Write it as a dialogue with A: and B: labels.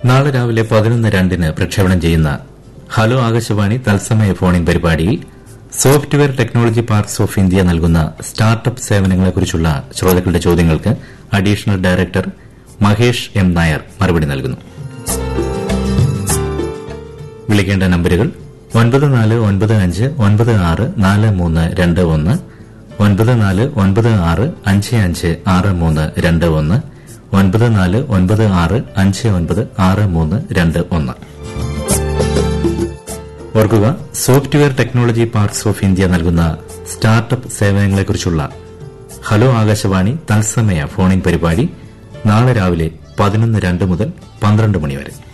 A: നാളെ രാവിലെ പതിനൊന്ന് രണ്ടിന് പ്രക്ഷേപണം ചെയ്യുന്ന ഹലോ ആകാശവാണി തത്സമയ ഫോണിൻ പരിപാടിയിൽ software technology parks of India നൽകുന്ന സ്റ്റാർട്ടപ്പ് സേവനങ്ങളെക്കുറിച്ചുള്ള ശ്രോതാക്കളുടെ ചോദ്യങ്ങൾക്ക് additional director Mahesh M Nair മറുപടി നൽകുന്നു വിളിക്കേണ്ട നമ്പരുകൾ ഒൻപത് നാല് ഒൻപത് അഞ്ച് ഒൻപത് ആറ് നാല് മൂന്ന് രണ്ട് ഒന്ന് ഒൻപത് നാല് ഒൻപത് ആറ് അഞ്ച് അഞ്ച് ആറ് മൂന്ന് രണ്ട് ഒന്ന് ഒൻപത് നാല് ഒൻപത് ആറ് അഞ്ച് ഒൻപത് ആറ് മൂന്ന് രണ്ട് ഒന്ന് ഓർക്കുക software technology parks of India നൽകുന്ന സ്റ്റാർട്ടപ്പ് സേവനങ്ങളെക്കുറിച്ചുള്ള ഹലോ ആകാശവാണി തത്സമയ ഫോണിൻ പരിപാടി നാളെ രാവിലെ പതിനൊന്ന് രണ്ട് മുതൽ പന്ത്രണ്ട് മണിവരെ